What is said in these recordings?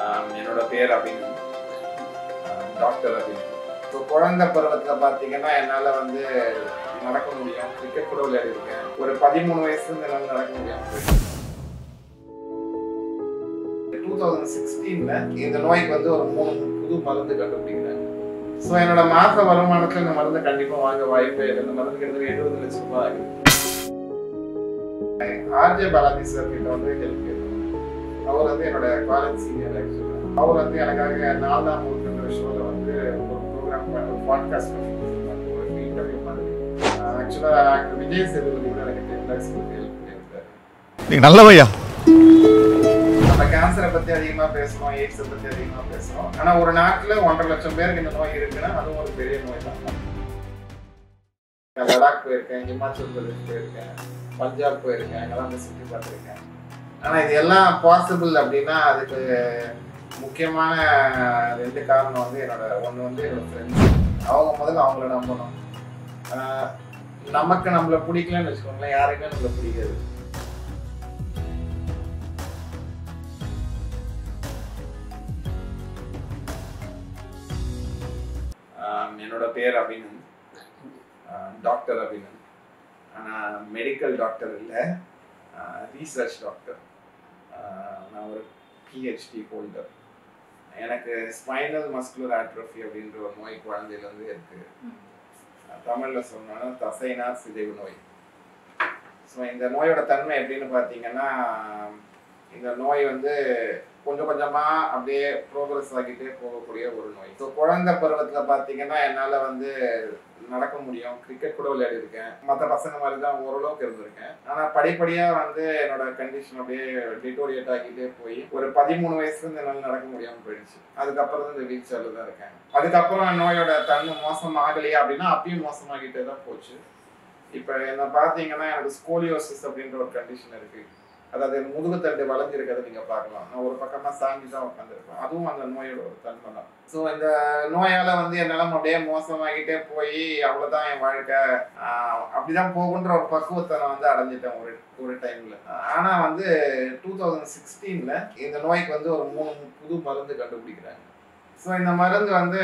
ஆஹ் என்னோட பேர் அப்படின்னு டாக்டர் அப்படின்னு ஸோ குழந்தை பருவத்தில் பார்த்தீங்கன்னா என்னால் வந்து நடக்க முடியும் கிரிக்கெட் கூட விளையாடி இருக்கேன் ஒரு பதிமூணு வயசுல என்னால் நடக்க முடியும் டூ தௌசண்ட் சிக்ஸ்டீனில் இந்த நோய்க்கு வந்து ஒரு மூணு புது மருந்து கண்டுபிடிக்கிறாங்க ஸோ என்னோட மாத வருமானத்தில் இந்த மருந்து கண்டிப்பாக வாங்க வாய்ப்பே இல்லை இந்த மருந்து கிட்டத்தட்ட எழுபது லட்சம் ரூபாய் ஆகுது ஆர்ஜே பாலாஜி சார் கிட்ட வந்து ஹெல்ப் கேட்கணும் அவர் வந்து என்னோட காலேஜ் சீனியர் ஆக்சுவலாக அவர் வந்து எனக்காக நாலாம் ஊருக்குன்ற ஷோவில் வந்து ஒரு ப்ரோக்ராம் ஒரு பாட்காஸ்ட் பண்ணி கொடுத்துருந்தாங்க ஒரு இன்டர்வியூ மாதிரி ஆக்சுவலாக ஆக்டர் விஜய் சேதுபதி கூட எனக்கு டென் லேக்ஸ் கொடுத்து ஹெல்ப் பண்ணியிருந்தாரு நீங்க நல்லவையா நம்ம கேன்சரை பத்தி அதிகமா பேசுறோம் எய்ட்ஸை பத்தி அதிகமா பேசுறோம் ஆனா ஒரு நாட்டுல ஒன்றரை லட்சம் பேருக்கு இந்த நோய் இருக்குன்னா அதுவும் ஒரு பெரிய நோய் தான் நான் லடாக் போயிருக்கேன் ஹிமாச்சல் பிரதேஷ் போயிருக்கேன் பஞ்சாப் போயிருக்கேன் அங்கெல்லாம் போய் சுற்றி பார்த்துருக்கேன் ஆனா இது எல்லாம் பாசிபிள் அப்படின்னா அதுக்கு முக்கியமான ரெண்டு காரணம் வந்து என்னோட ஒன்று வந்து என்னோட ஃப்ரெண்ட்ஸ் அவங்க முதல்ல அவங்கள நம்பணும் ஆஹ் நமக்கு நம்மள பிடிக்கலன்னு வச்சுக்கோங்களேன் யாருக்குமே நம்மள பிடிக்காது ஆஹ் என்னோட பேர் அபினந்த் டாக்டர் அபினந்த் ஆனால் மெடிக்கல் டாக்டர் இல்லை ரீசர்ச் டாக்டர் நான் ஒரு பிஹெச்டி ஹோல்டர் எனக்கு ஸ்பைனல் மஸ்குலர் ஆட்ரோஃபி அப்படின்ற ஒரு நோய் குழந்தையிலேருந்து இருக்கு தமிழில் சொன்னோன்னா தசைனா சிதைவு நோய் ஸோ இந்த நோயோட தன்மை எப்படின்னு பார்த்தீங்கன்னா இந்த நோய் வந்து கொஞ்சம் கொஞ்சமா அப்படியே ப்ரோக்ரஸ் ஆகிட்டே போகக்கூடிய ஒரு நோய் ஸோ குழந்தை பருவத்துல பார்த்தீங்கன்னா என்னால் வந்து நடக்க முடியும் கிரிக்கெட் கூட விளையாடி இருக்கேன் மற்ற பசங்க மாதிரி தான் ஓரளவுக்கு இருந்திருக்கேன் ஆனால் படிப்படியாக வந்து என்னோட கண்டிஷன் அப்படியே டிட்டோரியேட் ஆகிட்டே போய் ஒரு பதிமூணு வயசுல இருந்து என்னால் நடக்க முடியாமல் போயிடுச்சு அதுக்கப்புறம் தான் இந்த வீல் சேரில் தான் இருக்கேன் அதுக்கப்புறம் நோயோட தன்மை மோசம் ஆகலையா அப்படின்னா அப்பயும் மோசமாகிட்டே தான் போச்சு இப்போ என்ன பார்த்தீங்கன்னா எனக்கு ஸ்கோலியோசிஸ் அப்படின்ற ஒரு கண்டிஷன் இருக்கு அதாவது முதுகுத்தண்டு வளைஞ்சிருக்கிறத நீங்க பார்க்கலாம் நான் ஒரு பக்கமா சாஞ்சி தான் உட்காந்துருப்பேன் அதுவும் அந்த நோயோட ஒரு தன்மை தான் ஸோ இந்த நோயால வந்து என் நிலைமை அப்படியே மோசமாகிட்டே போய் அவ்வளவுதான் என் வாழ்க்கை ஆஹ் அப்படிதான் போகுன்ற ஒரு பக்குவத்தை நான் வந்து அடைஞ்சிட்டேன் ஒரு ஒரு டைம்ல ஆனா வந்து டூ தௌசண்ட் சிக்ஸ்டீன்ல இந்த நோய்க்கு வந்து ஒரு மூணு புது மருந்து கண்டுபிடிக்கிறாங்க ஸோ இந்த மருந்து வந்து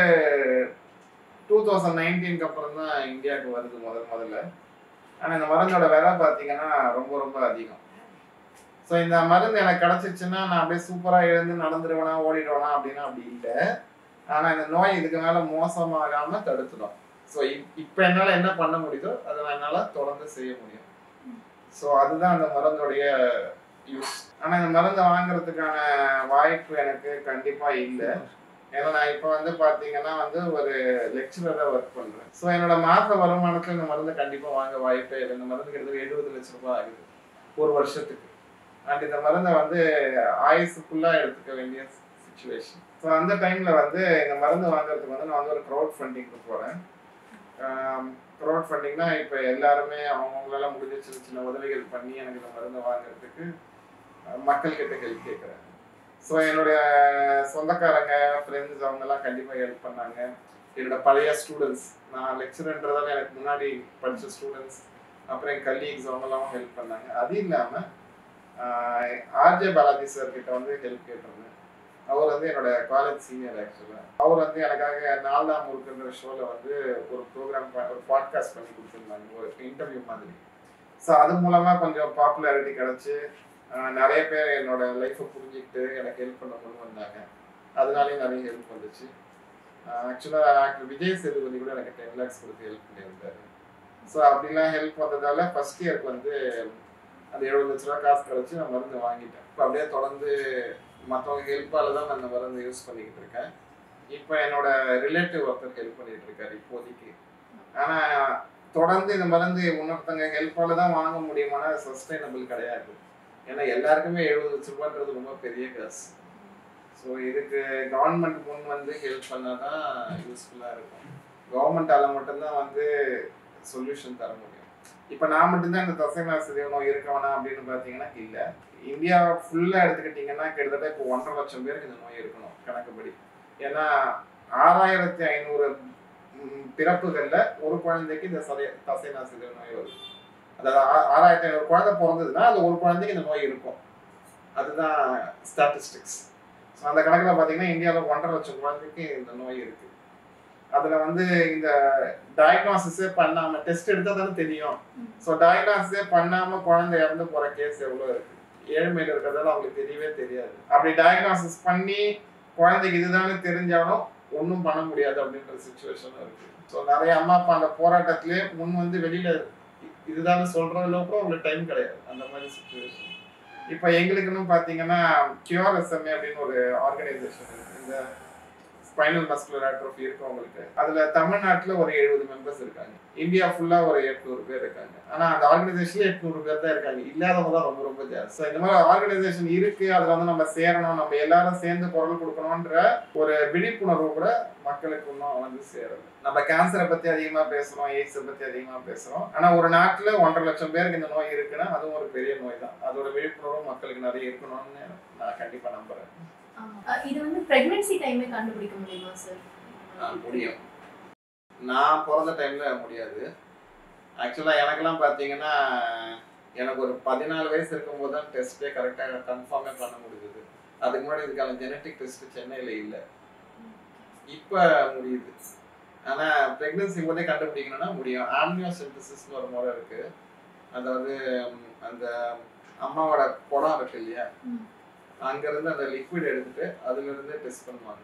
டூ தௌசண்ட் நைன்டீனுக்கு அப்புறம் தான் இந்தியாவுக்கு வருது முதல் முதல்ல ஆனால் இந்த மருந்தோட விலை பார்த்தீங்கன்னா ரொம்ப ரொம்ப அதிகம் ஸோ இந்த மருந்து எனக்கு கிடச்சிச்சுன்னா நான் அப்படியே சூப்பராக எழுந்து நடந்துருவேனா ஓடிடுவேனா அப்படின்னா அப்படி இல்லை ஆனால் இந்த நோய் இதுக்கு மேலே மோசமாகாமல் தடுத்துடும் ஸோ இப்போ என்னால் என்ன பண்ண முடியுதோ அதை நான் என்னால் தொடர்ந்து செய்ய முடியும் ஸோ அதுதான் அந்த மருந்துடைய யூஸ் ஆனால் இந்த மருந்து வாங்குறதுக்கான வாய்ப்பு எனக்கு கண்டிப்பாக இல்லை ஏன்னா நான் இப்போ வந்து பார்த்தீங்கன்னா வந்து ஒரு லெக்சரராக ஒர்க் பண்ணுறேன் ஸோ என்னோட மாத வருமானத்தில் இந்த மருந்து கண்டிப்பாக வாங்க வாய்ப்பே இல்லை இந்த மருந்து கிட்டத்தட்ட எழுபது லட்ச ரூபாய் ஆகுது ஒரு வருஷத்துக்கு அண்ட் இந்த மருந்தை வந்து ஆயுசு ஃபுல்லாக எடுத்துக்க வேண்டிய சுச்சுவேஷன் ஸோ அந்த டைமில் வந்து இந்த மருந்து வாங்குறதுக்கு வந்து நான் வந்து ஒரு க்ரௌட் ஃபண்டிங்க்கு போகிறேன் க்ரௌட் ஃபண்டிங்னா இப்போ எல்லாருமே அவங்கவுங்களால முடிஞ்ச சின்ன சின்ன உதவிகள் பண்ணி எனக்கு இந்த மருந்தை வாங்குறதுக்கு அஹ், மக்கள்கிட்ட ஹெல்ப் கேட்குறேன் ஸோ என்னுடைய சொந்தக்காரங்க ஃப்ரெண்ட்ஸ் அவங்கெல்லாம் கண்டிப்பாக ஹெல்ப் பண்ணாங்க என்னோட பழைய ஸ்டூடெண்ட்ஸ் நான் லெக்சரன்றதால எனக்கு முன்னாடி படித்த ஸ்டூடெண்ட்ஸ் அப்புறம் என் கலீக்ஸ் அவங்கெல்லாம் ஹெல்ப் பண்ணாங்க அது இல்லாமல் ஆர்ஜே பாலாஜி சார் கிட்ட வந்து ஹெல்ப் கேட்டிருந்தேன் அவர் வந்து என்னோட காலேஜ் சீனியர் ஆக்சுவலாக அவர் வந்து எனக்காக நாலாம் முறுக்குன்ற ஷோவில் வந்து ஒரு ப்ரோக்ராம் ஒரு பாட்காஸ்ட் பண்ணி கொடுத்துருந்தாங்க ஒரு இன்டர்வியூ மாதிரி ஸோ அது மூலமாக கொஞ்சம் பாப்புலாரிட்டி கிடச்சி நிறைய பேர் என்னோட லைஃப்பை புரிஞ்சுக்கிட்டு எனக்கு ஹெல்ப் பண்ண முன் வந்தாங்க அதனாலேயும் நிறைய ஹெல்ப் வந்துச்சு ஆக்சுவலாக ஆக்டர் விஜய் சேதுபதி கூட எனக்கு டென் லேக்ஸ் கொடுத்து ஹெல்ப் பண்ணியிருந்தாரு ஸோ அப்படிலாம் ஹெல்ப் வந்ததால ஃபர்ஸ்ட் இயருக்கு வந்து அந்த எழுபது லட்ச ரூபா காசு கிடச்சி நான் மருந்து வாங்கிட்டேன் இப்போ அப்படியே தொடர்ந்து மற்றவங்க ஹெல்ப்பால தான் நான் அந்த மருந்து யூஸ் பண்ணிக்கிட்டு இருக்கேன் இப்போ என்னோட ரிலேட்டிவ் ஒருத்தர் ஹெல்ப் பண்ணிட்டு இருக்காரு இப்போதைக்கு ஆனால் தொடர்ந்து இந்த மருந்து இன்னொருத்தங்க ஹெல்ப்பால தான் வாங்க முடியுமானா சஸ்டைனபிள் கிடையாது ஏன்னா எல்லாருக்குமே எழுபது லட்ச ரூபான்றது ரொம்ப பெரிய காசு ஸோ இதுக்கு கவர்மெண்ட் முன் வந்து ஹெல்ப் பண்ணால் தான் யூஸ்ஃபுல்லாக இருக்கும் கவர்மெண்டால மட்டும்தான் வந்து சொல்யூஷன் தர முடியும் இப்போ நான் மட்டும்தான் இந்த தசைனா சிதைவு நோய் இருக்க வேணாம் அப்படின்னு பார்த்தீங்கன்னா இல்லை இந்தியா ஃபுல்லாக எடுத்துக்கிட்டிங்கன்னா கிட்டத்தட்ட இப்போ ஒன்றரை லட்சம் பேருக்கு இந்த நோய் இருக்கணும் கணக்குப்படி ஏன்னா ஆறாயிரத்தி ஐநூறு பிறப்புகளில் ஒரு குழந்தைக்கு இந்த சதை தசைனா சிதைவு நோய் வருது அதாவது ஆ- ஆறாயிரத்தி ஐநூறு குழந்தை பிறந்ததுன்னா அது ஒரு குழந்தைக்கு இந்த நோய் இருக்கும் அதுதான் ஸ்டாட்டிஸ்டிக்ஸ் ஸோ அந்த கணக்கில் பார்த்தீங்கன்னா இந்தியாவில் ஒன்றரை லட்சம் குழந்தைக்கு இந்த நோய் இருக்கு அதில் வந்து இந்த டயக்னாசிஸே பண்ணாமல் டெஸ்ட் எடுத்தால் தானே தெரியும் ம். ஸோ டயக்னாசிஸே பண்ணாமல் குழந்தை இறந்து போகிற கேஸ் எவ்வளோ இருக்கு ஏழ்மையில் இருக்கிறதால அவங்களுக்கு தெரியவே தெரியாது அப்படி டயக்னாசிஸ் பண்ணி குழந்தைக்கு இதுதானே தெரிஞ்சாலும் ஒன்றும் பண்ண முடியாது அப்படின்ற சுச்சுவேஷனும் இருக்கு ஸோ நிறைய அம்மா அப்பா அந்த போராட்டத்திலே முன் வந்து வெளியில இ- இதுதானே சொல்றதுல கூட உங்களுக்கு டைம் கிடையாது அந்த மாதிரி சுச்சுவேஷன் இப்போ எங்களுக்குன்னு பார்த்தீங்கன்னா கியூர் எஸ்எம்ஏ அப்படின்னு ஒரு ஆர்கனைசேஷன் இருக்கு இந்த ஸ்பைனல் மஸ்குலர் ஆட்ரோஃபி இருக்கு உங்களுக்கு அதுல தமிழ்நாட்டுல ஒரு எழுபது மெம்பர்ஸ் இருக்காங்க இந்தியா ஃபுல்லா ஒரு எட்நூறு பேர் இருக்காங்க ஆனா அந்த ஆர்கனைசேஷன்ல எட்நூறு பேர் தான் இருக்காங்க இல்லாதவங்க தான் ரொம்ப ரொம்ப ஜாஸ்தி So, இந்த மாதிரி ஆர்கனைசேஷன் இருக்கு அதுல வந்து நம்ம சேரணும் நம்ம எல்லாரும் சேர்ந்து குரல் கொடுக்கணும்ன்ற ஒரு விழிப்புணர்வு கூட மக்களுக்கு இன்னும் வந்து சேரல நம்ம கேன்சரை பத்தி அதிகமா பேசுறோம் எய்ட்ஸை பத்தி அதிகமா பேசுறோம் ஆனா ஒரு நாட்டுல ஒன்றரை லட்சம் பேருக்கு இந்த நோய் இருக்குன்னா அதுவும் ஒரு பெரிய நோய் தான் அதோட விழிப்புணர்வு மக்களுக்கு நிறைய இருக்கணும்னு நான் கண்டிப்பா நம்புறேன் ஆமா. அஹ் இது வந்து பிரெக்னன்சி டைமே கண்டுபிடிக்க முடியுமா சார் ஆ, முடியும் நான் பிறந்த டைம்ல முடியாது ஆக்சுவலா எனக்கெல்லாம் பார்த்தீங்கன்னா எனக்கு ஒரு பதினாலு வயசு இருக்கும்போது தான் டெஸ்ட்டே கரெக்டாக கன்ஃபார்மே பண்ண முடிஞ்சது அதுக்கு முன்னாடி இதுக்கான ஜெனட்டிக் டெஸ்ட் சென்னையில் இல்லை இப்போ முடியுது ஆனால் ப்ரெக்னன்சி போதே கண்டுபிடிக்கணும்னா முடியும் ஆம்னியோசிந்தசிஸ்னு ஒரு முறை இருக்கு அதாவது ம், அந்த அம்மாவோட குடம் இருக்கு இல்லையா ம். அங்கேருந்து அந்த லிக்விட் எடுத்துட்டு அதுலேருந்து டெஸ்ட் பண்ணுவாங்க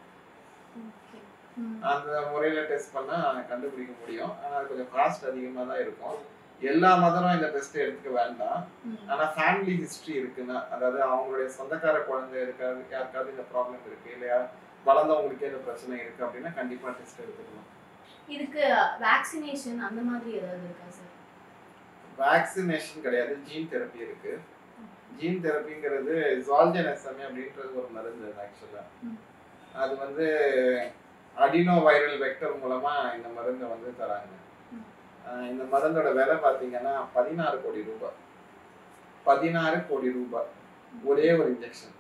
Okay. ம். அந்த முறையில் டெஸ்ட் பண்ணால் கண்டுபிடிக்க முடியும் ஆனால் அது கொஞ்சம் காஸ்ட் அதிகமாக தான் இருக்கும் எல்லா மதரும் இந்த டெஸ்ட் எடுத்துக்க வேண்டாம் ம். ஆனால் ஃபேமிலி ஹிஸ்ட்ரி இருக்குன்னா அதாவது அவங்களுடைய சொந்தக்கார குழந்தை இருக்காது யாருக்காவது இந்த ப்ராப்ளம் இருக்கு இல்லையா வளர்ந்தவங்களுக்கே இந்த பிரச்சனை இருக்கு அப்படின்னா கண்டிப்பாக டெஸ்ட் எடுத்துக்கலாம் இதுக்கு வேக்சினேஷன் அந்த மாதிரி ஏதாவது இருக்கா சார் வேக்சினேஷன் கிடையாது ஜீன் தெரப்பி இருக்கு ஜீன் தெரப்பிங்கிறது ஜால்ஜனசமி அப்படின்றது ஒரு மருந்து ஆக்சுவலாக ம். அது வந்து அடினோ வைரல் வெக்டர் மூலமா இந்த மருந்தை வந்து தராங்க ம். ஆஹ் இந்த மருந்தோட விலை பார்த்தீங்கன்னா பதினாறு கோடி ரூபாய் பதினாறு கோடி ரூபாய் ஒரே ஒரு இன்ஜெக்ஷன்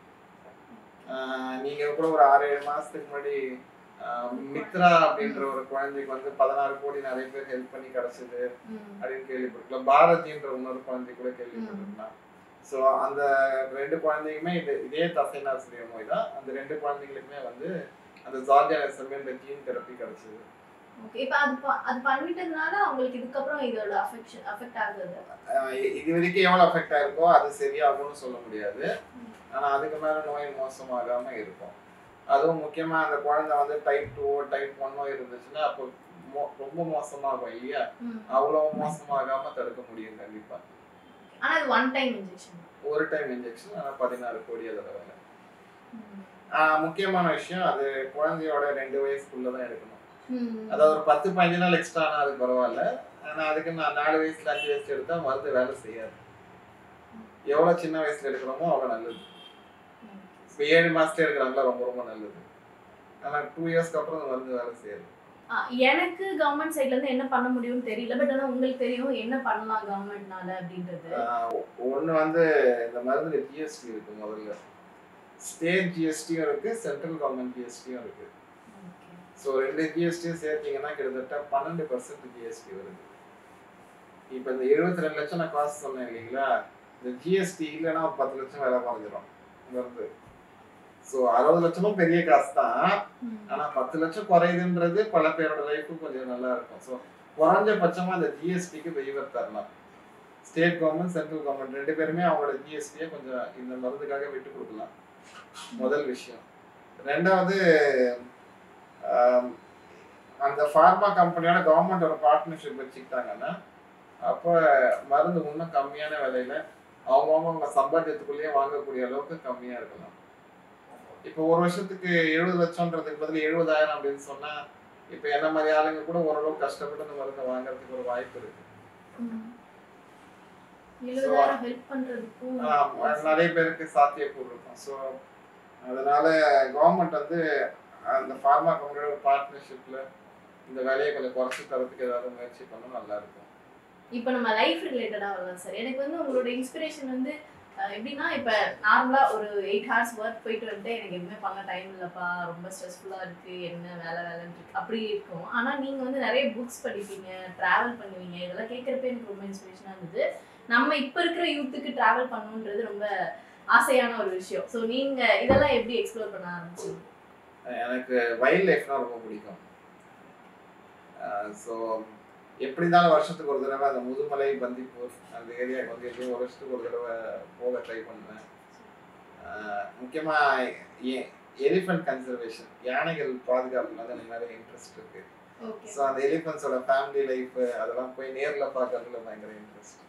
நீங்க கூட ஒரு ஆறு ஏழு மாசத்துக்கு முன்னாடி ஆஹ் மித்ரா அப்படின்ற ஒரு குழந்தைக்கு வந்து பதினாறு கோடி நிறைய பேர் ஹெல்ப் பண்ணி கிடைச்சது ம். அப்படின்னு கேள்விப்பட்டிருக்கலாம் பாரதின்ற இன்னொரு குழந்தை கூட கேள்விப்பட்டிருக்கலாம் ஸோ அந்த ரெண்டு குழந்தைக்குமே இது இதே தசைநாசிரியர் நோய் தான் அந்த ரெண்டு குழந்தைங்களுக்குமே வந்து அந்த ஜார்ஜியானசம் இந்த ஜீன் தெரப்பி கிடைச்சது ஓகே இப்போ அது ப- அது பண்ணிட்டதுனால அவங்களுக்கு இதுக்கப்புறம் இதோட அஃபெக்ஷன் அஃபெக்ட் ஆகுது ஆஹ் இ- இது வரைக்கும் எவ்வளோ அஃபெக்ட் ஆயிருக்கோ அது சரியாகும்னு சொல்ல முடியாது ஆனால் அதுக்கு மேலே நோய் மோசமாகாம இருக்கும் அதுவும் முக்கியமாக அந்த குழந்தை வந்து டைப் டூ டைப் ஒன்னோ இருந்துச்சுன்னா அப்போ மோ- ரொம்ப மோசமாகும் இல்லையா ம். அவ்வளோ மோசமாகாம தடுக்க முடியும் கண்டிப்பாக ஆனா இது ஒன் டைம் இன்ஜெக்ஷன் ஒரு டைம் இன்ஜெக்ஷன் ஆனால் பதினாறு கோடி அதோட விலை ஆஹ் முக்கியமான விஷயம் அது குழந்தையோட ரெண்டு வயசுக்குள்ள தான் எடுக்கணும் அதாவது ஒரு பத்து பதினஞ்சு நாள் எக்ஸ்ட்ரா ஆனால் அது பரவாயில்ல ஆனால் அதுக்கு நான் நாலு வயசுல அஞ்சு வயசுல எடுத்தா மருந்து வேலை செய்யாது எவ்வளோ சின்ன வயசுல எடுக்கிறோமோ அவ்வளோ நல்லது இப்போ ஏழு மாசத்துல எடுக்கிறாங்களா ரொம்ப ரொம்ப நல்லது ஆனால் டூ இயர்ஸ்க்கு அப்புறம் அந்த மருந்து வேலை செய்யாது எனக்கு கவர்மெண்ட் சைட்ல இருந்து என்ன பண்ண முடியும்னு தெரியல பட் ஆனா உங்களுக்கு தெரியும் என்ன பண்ணலாம் கவர்மெண்ட்னால அப்படின்றது ஒன்று வந்து இந்த மருந்துல ஜிஎஸ்டி இருக்கு முதல்ல ஸ்டேட் ஜிஎஸ்டியும் இருக்கு சென்ட்ரல் கவர்மெண்ட் ஜிஎஸ்டியும் இருக்கு Okay. ஸோ ரெண்டு ஜிஎஸ்டியும் சேர்த்தீங்கன்னா கிட்டத்தட்ட பன்னெண்டு பர்சன்ட் ஜிஎஸ்டி வருது இப்போ இந்த எழுபத்தி ரெண்டு லட்சம் நான் காசு சொன்னேன் இல்லைங்களா இந்த ஜிஎஸ்டி இல்லைன்னா ஒரு பத்து லட்சம் வேலை குறைஞ்சிரும் வருது ஸோ அறுபது லட்சமும் பெரிய காசு தான் ம். ஆனால் பத்து லட்சம் குறையுதுன்றது பல பேரோட லைஃபும் கொஞ்சம் நல்லா இருக்கும் ஸோ குறைஞ்சபட்சமா அந்த ஜிஎஸ்டிக்கு வெய்வர் தரலாம் ஸ்டேட் கவர்மெண்ட் சென்ட்ரல் கவர்மெண்ட் ரெண்டு பேருமே அவங்களோட ஜிஎஸ்டியை கொஞ்சம் இந்த மருந்துக்காக விட்டு கொடுக்கலாம் முதல் விஷயம் ரெண்டாவது ஆம், அந்த ஃபார்மா கம்பெனியோட கவர்மெண்ட் ஒரு பார்ட்னர்ஷிப் வச்சுக்கிட்டாங்கன்னா அப்போ மருந்து இன்னும் கம்மியான விலையில அவங்கவுங்க அவங்க சம்பாத்தியத்துக்குள்ளேயே வாங்கக்கூடிய அளவுக்கு கம்மியா இருக்கலாம் இப்போ ஒரு வருஷத்துக்கு எழுபது லட்சம்ன்றதுக்கு பதில் எழுபதாயிரம் அப்படின்னு சொன்னா இப்போ என்ன மாதிரி ஆளுங்க கூட ஓரளவுக்கு கஷ்டப்பட்டு அந்த மருந்தை வாங்குறதுக்கு ஒரு வாய்ப்பு இருக்கு ம். எழுபதாயிரம் ஹெல்ப் பண்றதுக்கும் ஆமா, நிறைய பேருக்கு சாத்தியக்கூறு இருக்கும் ஸோ அதனால கவர்மெண்ட் வந்து அந்த ஃபார்மா கம்பெனியோட பார்ட்னர்ஷிப்ல இந்த வேலையை கொஞ்சம் குறைச்சி தரதுக்கு ஏதாவது முயற்சி பண்ணா நல்லா இருக்கும் இப்போ நம்ம லைஃப் ரிலேட்டடாக வரலாம் சார் எனக்கு வந்து உங்களோட இன்ஸ்பிரேஷன் வந்து அஹ், எப்படின்னா இப்போ நார்மலாக ஒரு எயிட் ஹவர்ஸ் ஒர்க் போயிட்டு வந்துட்டு எனக்கு எதுவுமே பண்ண டைம் இல்லைப்பா ரொம்ப ஸ்ட்ரெஸ்ஃபுல்லாக இருக்குது என்ன வேலை வேலைன்னு இருக்கு அப்படி இருக்கும் ஆனால் நீங்கள் வந்து நிறைய புக்ஸ் படிப்பீங்க ட்ராவல் பண்ணுவீங்க இதெல்லாம் கேட்குறப்ப எனக்கு ரொம்ப இன்ஸ்பிரேஷனாக இருந்தது நம்ம இப்போ இருக்கிற யூத்துக்கு ட்ராவல் பண்ணணுன்றது ரொம்ப ஆசையான ஒரு விஷயம் ஸோ நீங்க இதெல்லாம் எப்படி எக்ஸ்ப்ளோர் பண்ண ஆரம்பிச்சீங்க எனக்கு வைல்ட் லைஃப்னா ரொம்ப பிடிக்கும் ஸோ எப்படி இருந்தாலும் வருஷத்துக்கு ஒரு தடவை அந்த முதுமலை பந்திப்பூர் அந்த ஏரியாவுக்கு வந்து எப்படியும் ஒரு வருஷத்துக்கு ஒரு தடவை போக ட்ரை பண்ணுவேன் முக்கியமாக எலிஃபண்ட் கன்சர்வேஷன் யானைகள் பாதுகாப்புல வந்து எனக்கு நிறைய இன்ட்ரெஸ்ட் இருக்கு ஓகே ஸோ அந்த எலிஃபண்ட்ஸோட ஃபேமிலி லைஃப் அதெல்லாம் போய் நேரில் பார்க்கறதுல பயங்கர இன்ட்ரெஸ்ட்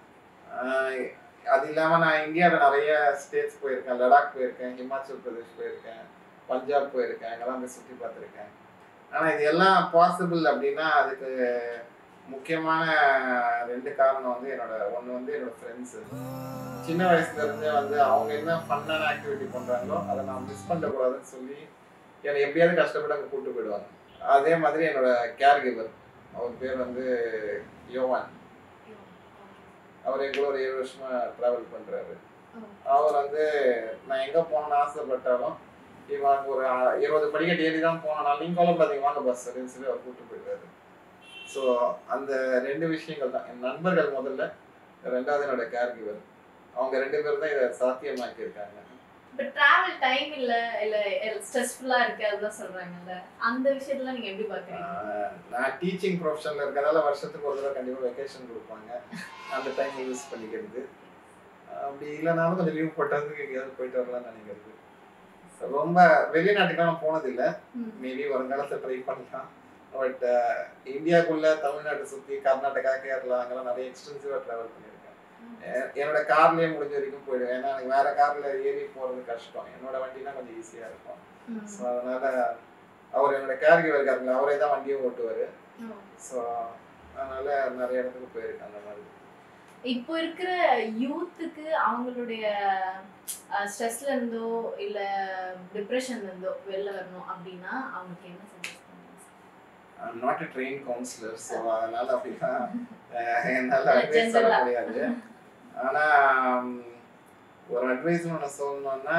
அது இல்லாமல் நான் இந்தியாவில் நிறைய ஸ்டேட்ஸ் போயிருக்கேன் லடாக் போயிருக்கேன் ஹிமாச்சல் பிரதேஷ் போயிருக்கேன் பஞ்சாப் போயிருக்கேன் அங்கெல்லாம் போய் சுற்றி பார்த்துருக்கேன் ஆனால் இது எல்லாம் பாசிபிள் அப்படின்னா அதுக்கு முக்கியமான ரெண்டு காரணம் வந்து என்னோட ஒன்று வந்து என்னோட ஃப்ரெண்ட்ஸு சின்ன வயசுல இருந்தே வந்து அவங்க என்ன ஃபன்னான ஆக்டிவிட்டி பண்ணுறாங்களோ அதை நான் மிஸ் பண்ணக்கூடாதுன்னு சொல்லி என்னை எப்படியாவது கஷ்டப்பட்டு அங்கே கூப்பிட்டு போயிடுவாங்க அதே மாதிரி என்னோட கேர் கிவர் அவர் பேர் வந்து யோவான் அவர் எங்களோட ஒரு ஏழு வருஷமா ட்ராவல் பண்றாரு அவர் வந்து நான் எங்க போகணும்னு ஆசைப்பட்டாலும் இவன் ஒரு அ- இருபது படிக்கட்டு ஏறி தான் போனாலும் நீங்க கவலைப்படாதீங்க வாங்க பஸ் அப்படின்னு சொல்லி அவர் கூப்பிட்டு போயிடுவாரு ஸோ அந்த ரெண்டு விஷயங்கள் தான் என் நண்பர்கள் முதல்ல ரெண்டாவது என்னோட கேர் கிவர் அவங்க ரெண்டு பேரும் தான் இதை சாத்தியமாக்கி இருக்காங்க இப்போ டிராவல் டைம் இல்ல இல்ல ஸ்ட்ரெஸ்ஃபுல்லா இருக்கு அதெல்லாம் சொல்றாங்கல்ல அந்த விஷயத்துல நீங்க எப்படி பாக்குறீங்க ஆஹ் நான் டீச்சிங் ப்ரொஃபஷனில் இருக்கிறதால வருஷத்துக்கு ஒரு தடவை கண்டிப்பாக வெக்கேஷன் கொடுப்பாங்க அந்த டைம் யூஸ் பண்ணிக்கிறது அப்படி இல்லைனாலும் கொஞ்சம் லீவ் போட்டாலும் எங்கேயாவது போயிட்டு வரலாம்னு நினைக்கிறது So, ரொம்ப வெளிநாட்டுக்கு நான் போனதில்லை ம். மேபி வருங்காலத்தில் ட்ரை பண்ணலாம் பட் இந்தியாக்குள்ள தமிழ்நாட்டை சுற்றி கர்நாடகா கேரளா அங்கெல்லாம் நிறைய எக்ஸ்டென்சிவாக ட்ராவல் பண்ணியிருக்கேன் எ- என்னோட கார்லயே முடிஞ்ச வரைக்கும் போயிடுவேன் ஏன்னா எனக்கு வேற கார்ல ஏறி போறது கஷ்டம் என்னோட வண்டினா கொஞ்சம் ஈஸியா இருக்கும் ம். ஸோ அதனால அவர் என்னோட கேர் கிவர் இருக்காருங்களா அவரே தான் வண்டியும் ஓட்டுவார் ஓ. ஸோ அதனால நிறைய இடத்துக்கு போயிருக்கேன் அந்த மாதிரி இப்போ இருக்கிற யூத்துக்கு அவங்களுடைய ஸ்ட்ரெஸ்ல இருந்தோ இல்ல டிப்ரெஷன்ல இருந்தோ வெளில வரணும் அப்படின்னா அவங்களுக்கு என்ன சஜஸ்ட் பண்ணுவீங்க I'm not a train counsellor so அதனால அப்படிதான் அஹ், என்னால அட்வைஸ் சொல்ல General-ஆ. முடியாது ஆனா உம், ஒரு அட்வைஸ் ஒன்று சொல்லணும்னா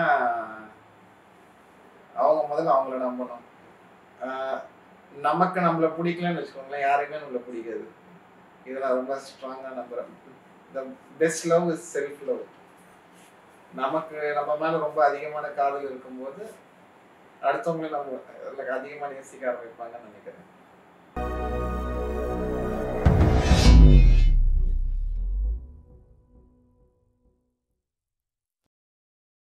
அவங்க முதல்ல அவங்கள நம்பணும் அஹ், நமக்கு நம்மள பிடிக்கலன்னு வச்சுக்கோங்களேன் யாரையுமே நம்மள பிடிக்காது இதை நான் ரொம்ப ஸ்ட்ராங்காக நம்புறேன் the best love is self love நமக்கு நம்ம மேல ரொம்ப அதிகமான காதல் இருக்கும்போது அடுத்தவங்களை நம்ம அதிகமாக நேசிக்க ஆரம்பிப்பாங்கன்னு நினைக்கிறேன்